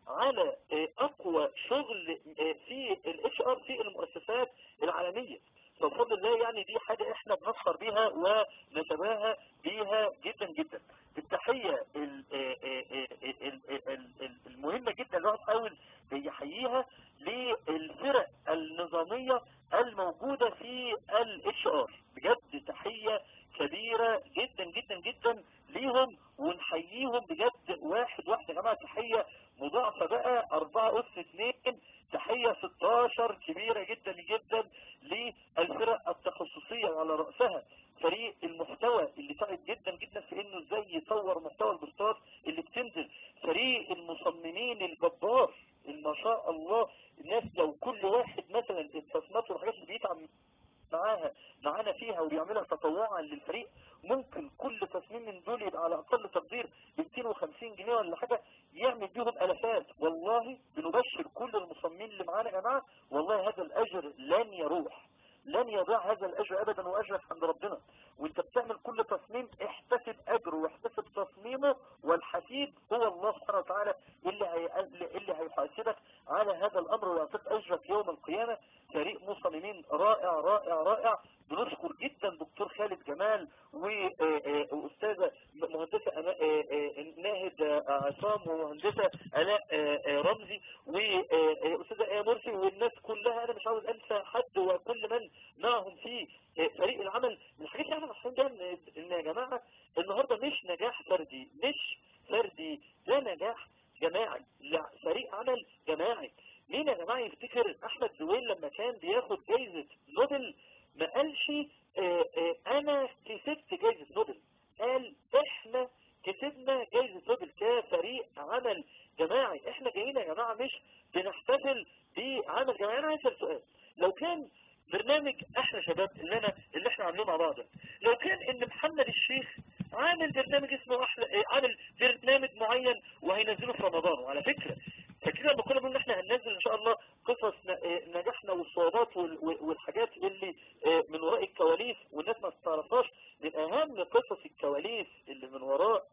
على اقوى شغل في الاتش ار في المؤسسات العالمية فبفضل الله يعني دي حاجة احنا بنفخر بيها ونتباهى بيها جدا جدا التحية المهمة جدا اللي اول بيحييها للفرق النظامية الموجودة في الاتش ار بجد تحية كبيرة جدا جدا جدا ليهم ونحييهم بجد واحد واحد يا جماعة تحية مضاعفة بقى اربعة اس اتنين تحية 16 كبيرة جدا جدا للفرق التخصصية وعلى رأسها فريق المحتوى اللي تعب جدا جدا في انه ازاي يطور محتوى البوستات اللي بتنزل فريق المصممين الجبار ما شاء الله الناس لو كل واحد مثلا التصميمات والحاجات اللي بيتعب معاها معانا فيها وبيعملها تطوعا للفريق ممكن كل تصميم من دول يبقى على اقل تقدير ب 250 جنيه ولا حاجة يعمل بيهم الافات والله بنبشر كل المصممين اللي معانا يا جماعه والله هذا الاجر لن يروح لن يضيع هذا الاجر ابدا واجرك عند ربنا وانت بتعمل كل تصميم احتسب اجره واحتسب تصميمه والحسيب هو الله سبحانه وتعالى اللي هي اللي هيحاسبك على هذا الامر ويعطيك اجرك يوم القيامه فريق مصممين رائع رائع رائع بنشكر جدا دكتور خالد جمال واستاذه مهندسه ناهد عصام ومهندسه الاء رمزي واستاذه ايه مرسي والناس كلها انا مش عاوز انسى حد وكل من معهم في فريق العمل من الحاجات اللي احنا محسوسين بيها ان يا جماعه النهارده مش نجاح فردي مش فردي ده نجاح جماعي لا فريق عمل جماعي مين يا جماعه يفتكر احمد زويل لما كان بياخد جايزه نوبل ما قالش اه اه انا كسبت جايزه نوبل قال احنا كسبنا جايزه نوبل كفريق عمل جماعي احنا جايين يا جماعه مش بنحتفل بعمل جماعي انا عايز سؤال لو كان برنامج احنا شباب اللي انا اللي احنا عاملينه مع بعض لو كان ان محمد الشيخ عامل برنامج اسمه احلى عامل برنامج معين وهينزله في رمضان وعلى فكرة فكده لما كنا بنقول ان احنا هننزل ان شاء الله قصص نجاحنا والصعوبات والحاجات اللي من وراء الكواليس والناس ما تعرفهاش من اهم قصص الكواليس اللي من وراء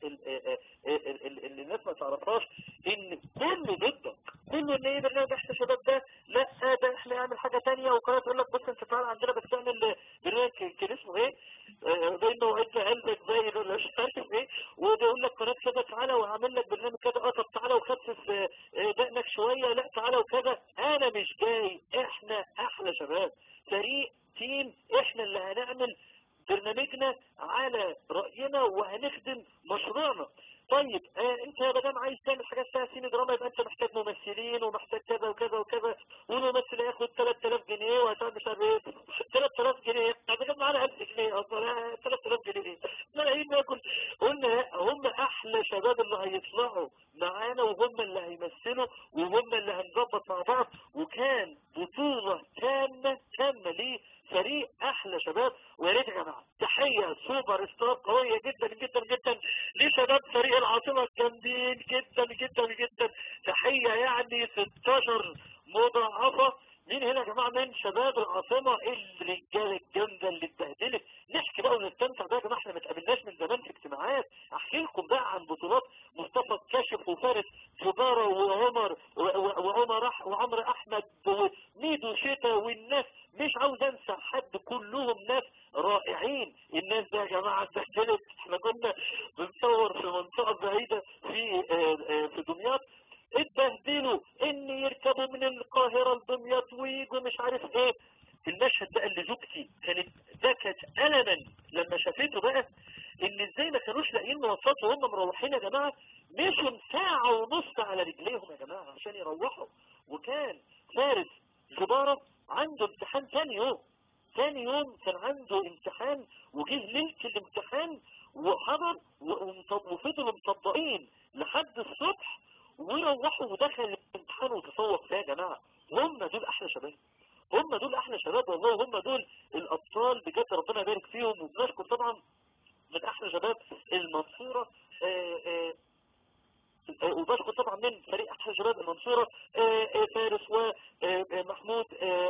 اللي الناس ما تعرفهاش ان كله ضدك كله ان ايه برنامج احنا شباب ده لا ده احنا نعمل حاجة تانية وقناة تقول لك بص انت تعالى عندنا بس تعمل برنامج كان اسمه ايه بينه وعد قلبك باين ولا مش عارف ايه وده يقول لك قناة كده تعالى وهعمل لك برنامج كده اه طب تعالى وخفف دقنك شوية لا تعالى وكذا انا مش جاي احنا احلى شباب فريق تيم احنا اللي هنعمل برنامجنا على رأينا وهنخدم مشروعنا طيب آه انت يا مدام عايز تعمل حاجات فيها سين دراما يبقى انت محتاج ممثلين ومحتاج كذا وكذا وكذا والممثل هياخد 3000 جنيه وهتعمل مش عارف ايه 3000 جنيه احنا جاب معانا 1000 جنيه اصلا 3000 جنيه ملايين ناكل قلنا هم احلى شباب اللي هيطلعوا معانا وهم اللي هيمثلوا وهم اللي هنظبط مع بعض وكان بطولة تامة تامة ليه فريق احلى شباب ويا ريت يا جماعه تحيه سوبر ستار قويه جدا جدا جدا لشباب فريق العاصمه الجامدين جدا جدا جدا تحيه يعني 16 مضاعفه مين هنا يا جماعه من شباب العاصمه الرجاله الجامده اللي اتبهدلت نحكي بقى ونستمتع بقى يا جماعه احنا ما اتقابلناش من زمان في اجتماعات احكي لكم بقى عن بطولات مصطفى الكاشف وفارس جبارة وعمر وعمر أح وعمر احمد وميدو شتا والناس مش عاوز انسى حد كلهم ناس رائعين الناس ده يا جماعه اتبهدلت احنا كنا بنصور في منطقه بعيده في في دمياط اتبهدلوا ان يركبوا من القاهرة لدمياط ويجوا مش عارف ايه المشهد بقى اللي زوجتي كانت بكت ألما لما شافته بقى ان ازاي ما كانوش لاقيين مواصلات وهم مروحين يا جماعة مشوا ساعة ونص على رجليهم يا جماعة عشان يروحوا وكان فارس جبارة عنده امتحان تاني يوم تاني يوم كان عنده امتحان وجه ليلة الامتحان وحضر وفضلوا مطبقين لحد الصبح وروحوا ودخل الامتحان وتفوق فيها يا جماعة هم دول احلى شباب هم دول احلى شباب والله هم دول الابطال بجد ربنا يبارك فيهم وبنشكر طبعا من احلى شباب المنصورة آآ آآ وبشكر طبعا من فريق احلى شباب المنصورة فارس ومحمود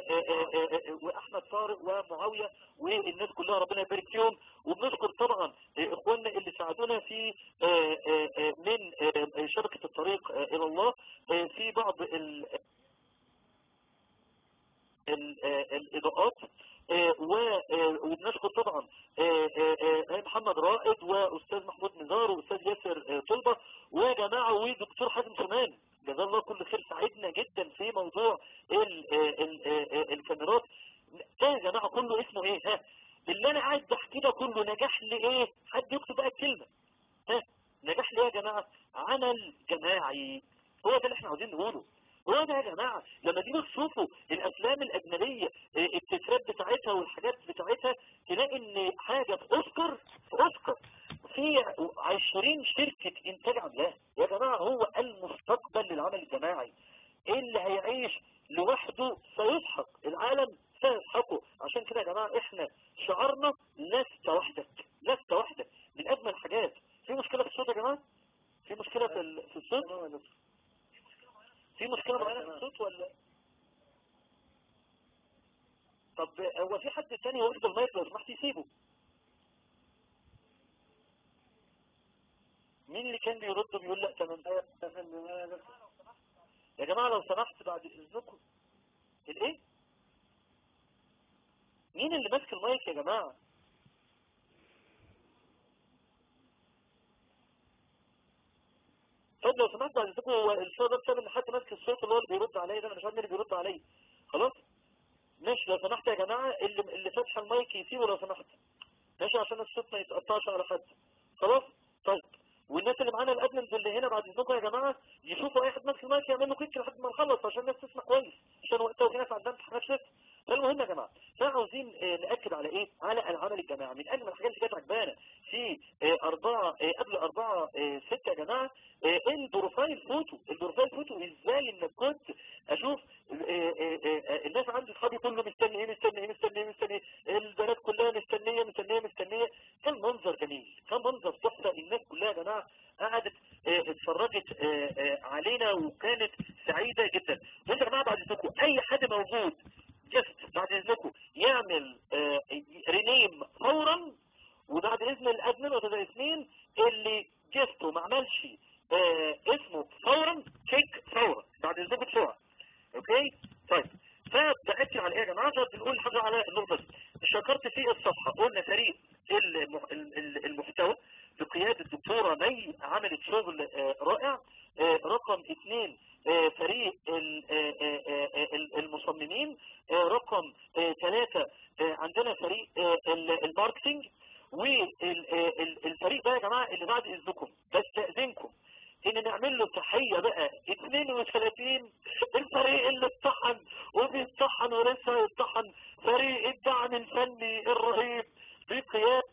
واحمد طارق ومعاوية والناس كلها ربنا يبارك فيهم وبنشكر طبعا اخواننا اللي ساعدونا في من شبكة الطريق آه، الى الله آه، في بعض ال ال- آه، الاضاءات آه، و- آه، وبنشكر طبعا آه، آه، آه، محمد رائد واستاذ محمود نزار واستاذ ياسر آه، طلبة ويا جماعة ودكتور حازم سليمان جزاه الله كل خير ساعدنا جدا في موضوع ال- آه، ال- آه، آه، الكاميرات ده يا جماعة كله اسمه ايه ها اللي انا قاعد بحكي ده كله نجاح لايه حد يكتب بقى الكلمة ها نجاح ليه يا جماعة عمل جماعي هو ده اللي احنا عاوزين نقوله هو ده يا جماعة لما تيجوا تشوفوا الافلام الاجنبية اه، التترات بتاعتها والحاجات بتاعتها تلاقي ان حاجة في اوسكار في اوسكار في عشرين شركة انتاج عاملاها يا جماعة هو المستقبل للعمل الجماعي اللي هيعيش لوحده سيسحق العالم سيسحقه عشان كده يا جماعة احنا شعارنا لست وحدك لست وحدك من اجمل الحاجات في مشكلة في الصوت يا جماعة في مشكلة في ال- في الصوت في مشكلة معينة في الصوت ولا طب هو في حد تاني واخد المايك لو سمحت يسيبه مين اللي كان بيرد بيقول لا تمام يا جماعة لو سمحت بعد اذنكم الايه مين اللي ماسك المايك يا جماعة طب لو سمحت بعد اذنكم هو الشو ده بسبب ان حد ماسك الصوت اللي هو اللي بيرد عليا ده انا مش عارف مين اللي بيرد عليا خلاص ماشي لو سمحت يا جماعة اللي اللي فاتح المايك يسيبه لو سمحت ماشي عشان الصوت ما يتقطعش على حد خلاص طيب والناس اللي معانا الادمنز اللي هنا بعد اذنكم يا جماعه يشوفوا اي حد ماسك المايك يعمل له كليك لحد ما نخلص عشان الناس تسمع كويس عشان وقتها وفي ناس عندها امتحانات شفت فالمهم يا جماعه فعاوزين آه، ناكد على ايه على العمل الجماعي من اجمل الحاجات اللي كانت عجبانا في آه، أربعة آه، قبل أربعة آه، ستة يا جماعة آه، البروفايل فوتو البروفايل فوتو ازاي انك كنت اشوف آه، آه، آه، الناس عندي اصحابي كله مستني ايه مستني ايه مستني ايه مستني إيه البنات كلها مستنية مستنية مستنية كان منظر جميل كان منظر تحفة الناس كلها يا جماعة قعدت آه، اتفرجت آه، آه، علينا وكانت سعيدة جدا بصوا يا جماعة بعد اذنكم اي حد موجود جست بعد اذنكم يعمل آه، رينيم فورا وبعد اذن الادمن وده اثنين اللي جسته ما عملش آه اسمه فورا تشيك فورا بعد اذنكم بسرعه اوكي طيب فبأكد على ايه يا جماعه بنقول حاجه على النقطه دي شكرت في الصفحه قلنا فريق المح- ال- ال- المحتوى بقياده الدكتوره مي عملت شغل آه رائع آه رقم اثنين آه فريق ال- آه آه آه ال- المصممين آه رقم ثلاثة عندنا فريق آه ال- الماركتينج والفريق بقى يا جماعة اللي بعد اذنكم بستأذنكم ان نعمل له تحية بقى 32 الفريق اللي اتطحن وبيتطحن ولسه هيتطحن فريق الدعم الفني الرهيب بقيادة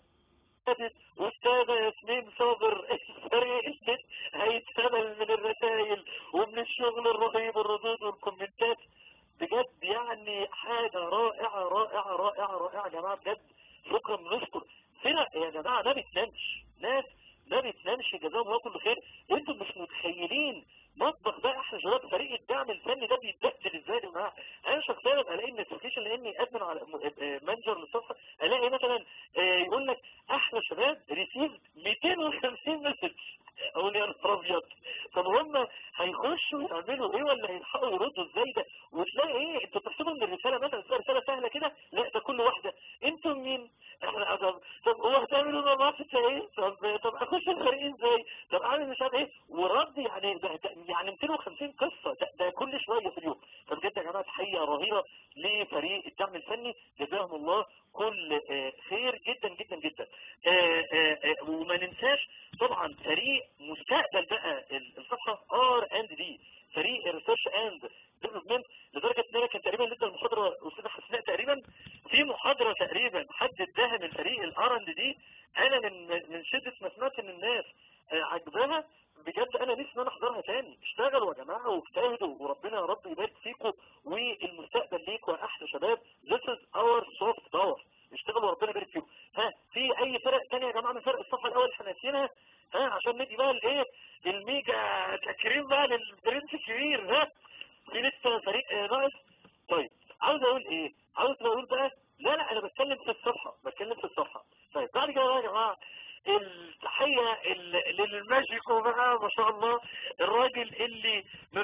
أستاذة ياسمين صابر الفريق اللي هيتسمل من الرسائل ومن الشغل الرهيب الردود والكومنتات بجد يعني حاجة رائعة رائعة رائعة رائعة يا جماعة بجد شكرا بنشكر فرق يا جماعة ما بتنامش ناس ما بتنامش جزاهم الله كل خير انتم مش متخيلين مطبخ بقى احنا شباب فريق الدعم الفني ده بيتبدل ازاي يا جماعه انا شخصيا الاقي النوتيفيكيشن لاني ادمن على مانجر للصفحه الاقي مثلا آه، يقول لك احلى شباب ريسيف 250 مسج اقول يا نهار ابيض طب هم هيخشوا يعملوا ايه ولا هيلحقوا يردوا ازاي ده وتلاقي ايه انتوا بتحسبوا ان الرساله مثلا تبقى رساله سهله كده لا ده كل واحده انتم مين احنا طب طب هو هتعملوا مع بعض ايه طب طب اخش الفريق ازاي طب اعمل مش عارف ايه ورد يعني ده ده يعني 250 قصه ده, ده كل شويه في اليوم فبجد يا جماعه تحيه رهيبه لفريق الدعم الفني جزاهم الله كل آه، خير جدا جدا جدا آه، آه، آه، وما ننساش طبعا فريق مستقبل بقى الصفحه ار اند دي فريق الريسيرش اند ديفلوبمنت لدرجه ان انا كان تقريبا لسه المحاضره استاذه حسناء تقريبا في محاضره تقريبا حد اداها من فريق الار اند دي انا من من شده ما سمعت ان الناس آه، عجباها بجد انا نفسي ان انا احضرها تاني اشتغلوا يا جماعه واجتهدوا وربنا يا رب يبارك فيكم والمستقبل ليكم يا احلى شباب this is our soft power اشتغلوا وربنا يبارك فيكم ها في اي فرق تانية يا جماعه من فرق الصفحه الاول احنا ناسينها ها عشان ندي بقى الايه الميجا تكريم بقى للبرنس الكبير ها في لسه فريق آه، ناقص طيب عاوز اقول ايه عاوز اقول بقى لا لا انا بتكلم في الصفحه بتكلم في الصفحه طيب بعد كده بقى يا جماعه التحية ال- للماجيكو بقى ما شاء الله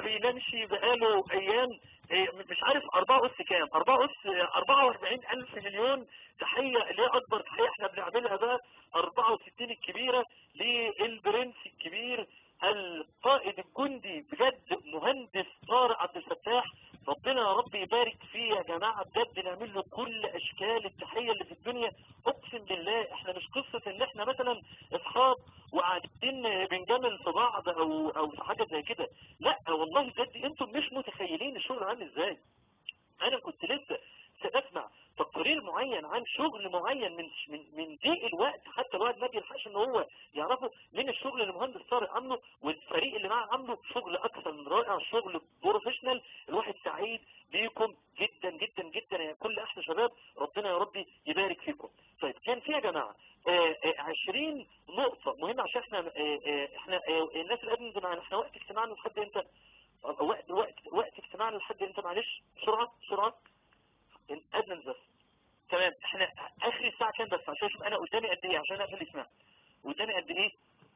بينامش بقاله ايام إيه، مش عارف 4 اس كام 4 اس 44 الف مليون تحية اللي هي اكبر تحية احنا بنعملها بقى 64 الكبيرة للبرنس الكبير القائد الجندي بجد مهندس طارق عبد الفتاح ربنا يا رب يبارك فيه يا جماعة بجد نعمل له كل اشكال التحية اللي في الدنيا اقسم بالله احنا مش قصة ان احنا مثلا اصحاب وقاعدين بنجامل في بعض او او في حاجة زي كده لا والله بجد انتم مش متخيلين الشغل عامل ازاي انا كنت لسه سأسمع تقرير معين عن شغل معين من من من ضيق الوقت حتى الواحد ما بيلحقش ان هو يعرفه من الشغل اللي المهندس طارق عامله والفريق اللي معاه عامله شغل اكثر من رائع شغل بروفيشنال الواحد سعيد بيكم جدا جدا جدا يا كل احلى شباب ربنا يا ربي يبارك فيكم طيب كان في يا جماعه آه، آه، 20 نقطه مهمه عشان احنا آه، آه، احنا آه، الناس اللي قبل معانا احنا وقت اجتماعنا لحد امتى وقت وقت وقت اجتماعنا لحد امتى معلش بسرعه بسرعه ادمن بس تمام احنا اخر الساعه كام بس عشان اشوف انا قدامي قد ايه عشان اقفل اسمها قدامي قد ايه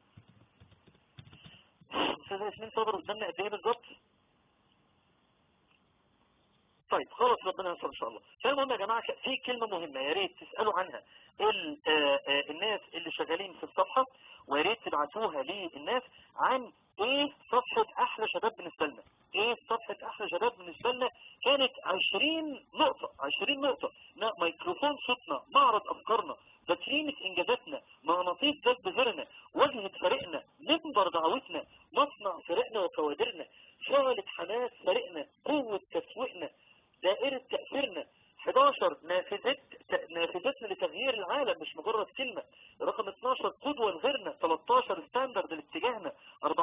استاذ ياسمين صبر قدامنا قد ايه بالظبط طيب خلاص ربنا ينصر ان شاء الله فالمهم يا جماعه في كلمه مهمه يا ريت تسالوا عنها ال- آه، آه، الناس اللي شغالين في الصفحه ويا ريت تبعتوها للناس عن ايه صفحه احلى شباب بالنسبه لنا ايه صفحه احلى شباب بالنسبه لنا كانت 20 نقطه 20 نقطه نا- ميكروفون صوتنا معرض افكارنا باترينة انجازاتنا مغناطيس جذب غيرنا وجهة فريقنا منبر دعوتنا مصنع فريقنا وكوادرنا شعلة حماس فريقنا قوة تسويقنا دائرة تأثيرنا 11 نافذة نافذتنا لتغيير العالم مش مجرد كلمة رقم 12 قدوة لغيرنا 13 ستاندرد لاتجاهنا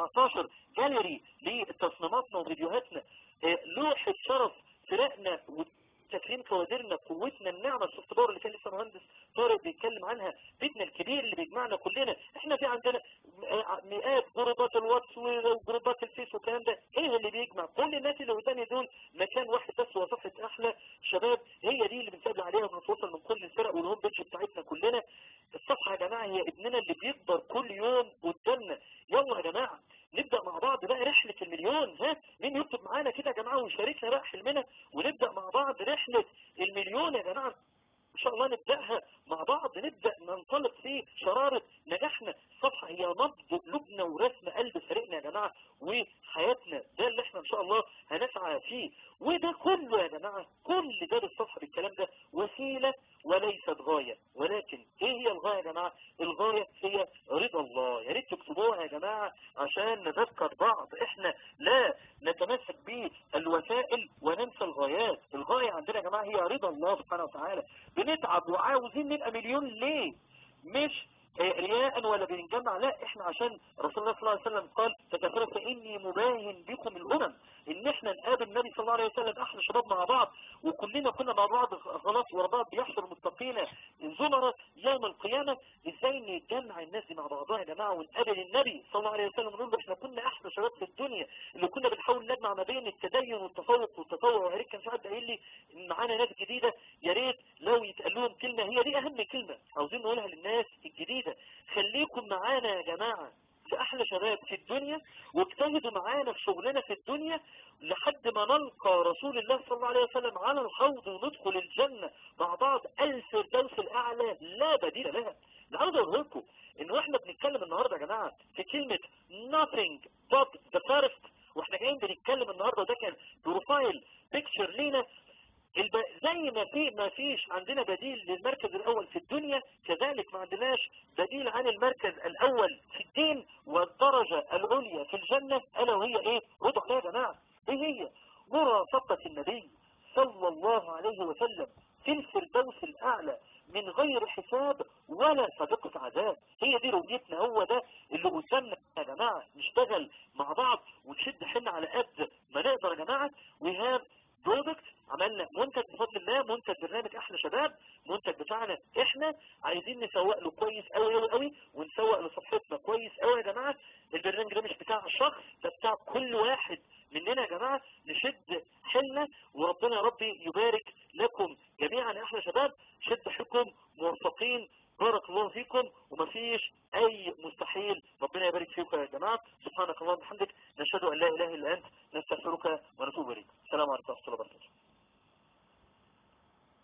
14 جاليري لتصميماتنا وفيديوهاتنا آه، لوحة شرف فرقنا وتكريم كوادرنا قوتنا النعمة السوفت باور اللي كان لسه مهندس طارق بيتكلم عنها بيتنا الكبير اللي بيجمعنا كلنا احنا في عندنا م- مئات جروبات الواتس وجروبات الفيس والكلام ده ايه اللي بيجمع كل الناس اللي قدامي دول مكان واحد بس هو صفحة احلى شباب هي دي اللي بنسجل عليها وبنتواصل من كل الفرق والهوم بيج بتاعتنا كلنا الصفحة يا جماعة هي ابننا اللي بيكبر كل يوم قدامنا يلا يا جماعة نبدأ مع بعض بقى رحلة المليون ها مين يكتب معانا كده يا جماعة ويشاركنا بقى حلمنا ونبدأ مع بعض رحلة المليون يا جماعة ان شاء الله نبدأها مع بعض نبدأ ننطلق في شرارة نجاحنا الصفحة هي نبض قلوبنا ورسم قلب فريقنا يا جماعة وحياتنا ده اللي احنا ان شاء الله هنسعى فيه وده كله يا جماعة كل ده بالصفحة بالكلام ده وسيلة وليست غاية ولكن ايه هي الغاية يا جماعة الغاية هي رضا الله يا ريت تكتبوها يا جماعة عشان نذكر بعض احنا لا نتمسك بالوسائل وننسى الغايات الغاية عندنا يا جماعة هي رضا الله سبحانه وتعالى بنتعب وعاوزين نبقى مليون ليه مش آه، رياء ولا بنجمع لا احنا عشان رسول الله صلى الله عليه وسلم قال تكفر فاني مباين بكم الامم ان احنا نقابل النبي صلى الله عليه وسلم احلى شباب مع بعض وكلنا كنا مع بعض خلاص ورا بعض بيحشر المتقين زمرة يوم القيامة ازاي نجمع الناس دي مع بعضها يا جماعة ونقابل النبي صلى الله عليه وسلم ونقول له احنا كنا احلى شباب في الدنيا اللي كنا بنحاول نجمع ما بين التدين والتفوق والتطوع ويا ريت كان في حد قايل لي ان معانا ناس جديدة يا ريت لو يتقال لهم كلمة هي دي اهم كلمة عاوزين نقولها للناس الجديدة خليكم معانا يا جماعة في احلى شباب في الدنيا واجتهدوا معانا في شغلنا في الدنيا لحد ما نلقى رسول الله صلى الله عليه وسلم على الحوض وندخل الجنة مع بعض الفردوس الاعلى لا بديل لها اللي عاوز اقول لكم ان احنا بنتكلم النهارده يا جماعه في كلمه nothing but the first واحنا جايين بنتكلم النهارده ده كان بروفايل بيكتشر لينا الب... زي ما في ما فيش عندنا بديل للمركز الاول في الدنيا كذلك ما عندناش بديل عن المركز الاول في الدين والدرجة العليا في الجنة الا وهي ايه رضا الله يا جماعة ايه هي مرافقة النبي صلى الله عليه وسلم في الفردوس الاعلى من غير حساب ولا سابقة عذاب هي دي رؤيتنا هو ده اللي قدامنا يا جماعة نشتغل مع بعض ونشد حنا على قد ما نقدر يا جماعة we have برودكت عملنا منتج بفضل الله منتج برنامج احلى شباب منتج بتاعنا احنا عايزين نسوق له كويس قوي قوي قوي ونسوق لصفحتنا كويس قوي يا جماعه البرنامج ده مش بتاع شخص ده بتاع كل واحد مننا يا جماعه نشد حيلنا وربنا يا ربي يبارك لكم جميعا يا احلى شباب شد حيلكم موفقين بارك الله فيكم ومفيش اي مستحيل ربنا يبارك فيكم يا جماعه سبحانك اللهم وبحمدك نشهد ان لا اله الا انت نستغفرك ونستغفرك ونتوب اليك السلام عليكم ورحمه الله وبركاته